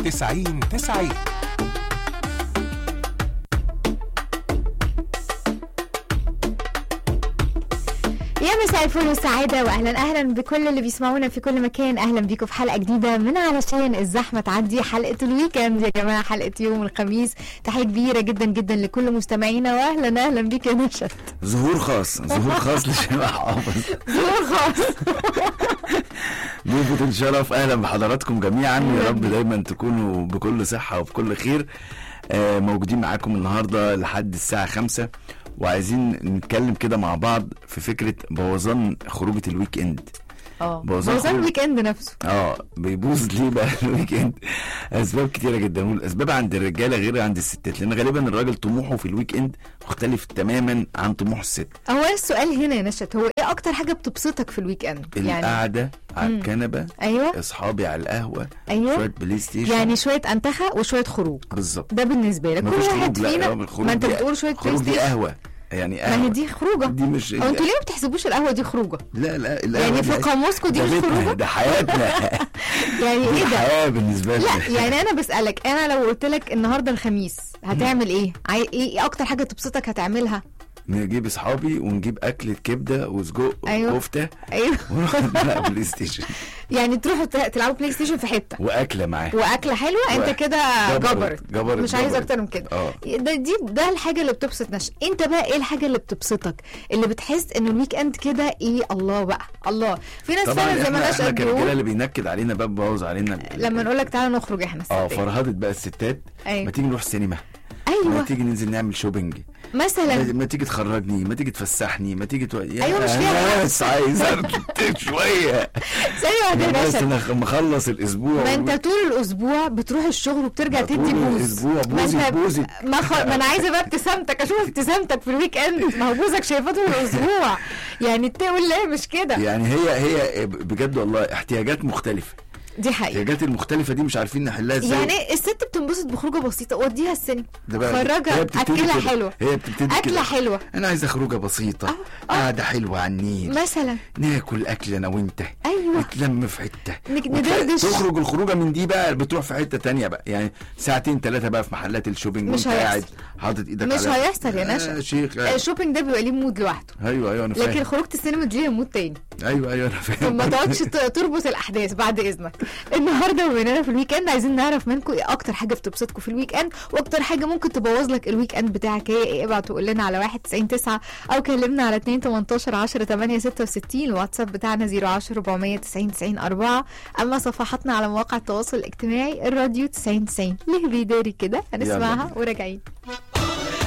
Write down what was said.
90 90 يا مساء الفل والسعادة وأهلا أهلا بكل اللي بيسمعونا في كل مكان أهلا بيكم في حلقة جديدة من علشان الزحمة تعدي حلقة الويكند يا جماعة حلقة يوم الخميس تحية كبيرة جدا جدا لكل مستمعينا وأهلا أهلا بيك يا نشأت ظهور خاص ظهور خاص لشيماء حافظ ظهور خاص ضيفة الشرف اهلا بحضراتكم جميعا يا رب دايما تكونوا بكل صحة وبكل خير آه، موجودين معاكم النهارده لحد الساعة خمسة وعايزين نتكلم كده مع بعض في فكرة بوظان خروجة الويك اند اه بوظان بوظان خروج. الويك اند نفسه اه بيبوظ ليه بقى الويك اند اسباب كتيره جدا والاسباب عند الرجاله غير عند الستات لان غالبا الراجل طموحه في الويك اند مختلف تماما عن طموح الست هو السؤال هنا يا نشأت هو إيه أكتر حاجة بتبسطك في الويك اند؟ يعني القعده على مم. الكنبه أيوه اصحابي على القهوه أيوه شويه بلاي ستيشن يعني شوية أنتخة وشوية خروج بالظبط ده بالنسبة لك كل مفيش واحد خروج لا فينا آه، الخروج ما أنت دي- بتقول شوية بلاي خروج دي ستيشن قهوه يعني ما هي قهوه دي خروجة دي مش هو انتوا ليه ما بتحسبوش القهوة دي خروجة؟ لا لا القهوة يعني في دي- قاموسكم دي ده مش بيتنا خروجة؟ ده حياتنا يعني دي ايه ده؟ حياه بالنسبه لنا لا يعني انا بسألك انا لو قلت لك النهارده الخميس هتعمل ايه؟ عاي... ايه إيه اكتر حاجة تبسطك هتعملها؟ نجيب اصحابي ونجيب اكله كبده وسجق أيوة. وكفته ايوه ونروح نلعب بلاي ستيشن يعني تروحوا ت- تلعبوا بلاي ستيشن في حتة واكله معاه واكلة حلوة انت واحد. كده جبرت- جبرت جبرت- مش عايز جبرت. اكتر من كده اه ده دي ده الحاجة اللي بتبسط نشأ انت بقى ايه الحاجة اللي بتبسطك اللي بتحس ان الويك اند كده ايه الله بقى الله في ناس طبعا فعلا زي احنا ما احنا نشأت كرجاله بيقول اللي بينكد علينا بقى بوظ علينا ال- لما نقول لك تعالى نخرج احنا اه الستات فرهدت بقى الستات ما ايوه تيجي نروح سينما ما ايوه تيجي ننزل نعمل شوبينج مثلا ما تيجي تخرجني ما تيجي تفسحني ما تيجي تو... يا أيوة، مش فاهمة. ناس عايز ارتب شويه ثانية واحدة يا يا ناس نشأت انا مخلص الاسبوع ما انت طول الاسبوع بتروح الشغل وبترجع طول تدي بوز الأسبوع ما بوزي انت- بوزي. ما, خ... ما انا عايزه بقى ابتسامتك اشوف ابتسامتك في الويك اند ما هو بوزك شايفاه طول الاسبوع يعني تقول لا مش كده يعني هي هي بجد والله احتياجات مختلفه دي حقيقه الاحتياجات المختلفه دي مش عارفين نحلها ازاي يعني الست بتنبسط بخروجه بسيطه وديها السينما ده بقى خرجها هي بتبتدي اكلها كده. حلوه هي بتبتدي اكله كده. حلوه انا عايزه خروجه بسيطه آه. قاعده حلوه على النيل مثلا ناكل اكل انا وانت ايوه نتلم في حته نك- وتلاقي- ندردش. تخرج الخروجه من دي بقى بتروح في حته تانية بقى يعني ساعتين ثلاثه بقى في محلات الشوبينج مش وانت هيحصل. قاعد حاطط ايدك مش على هيحصل يا نشا. آه شيخ آه، آه. الشوبينج ده بيبقى ليه مود لوحده ايوه ايوه انا لكن فاهم خروجه السينما دي ليها مود تاني ايوه ايوه انا فاهم ما تقعدش ت- تربط الاحداث بعد اذنك النهارده بما اننا في الويك اند عايزين نعرف منكم ايه اكتر حاجه بتبسطكم في الويك اند واكتر حاجه ممكن تبوظ لك الويك اند بتاعك هي ايه ابعت تقول لنا على 1 90 9 او كلمنا على 2 18 10 8 66 الواتساب بتاعنا 010 490 90 4 اما صفحاتنا على مواقع التواصل الاجتماعي الراديو 90 90 ليه بيداري كده هنسمعها بينا. وراجعين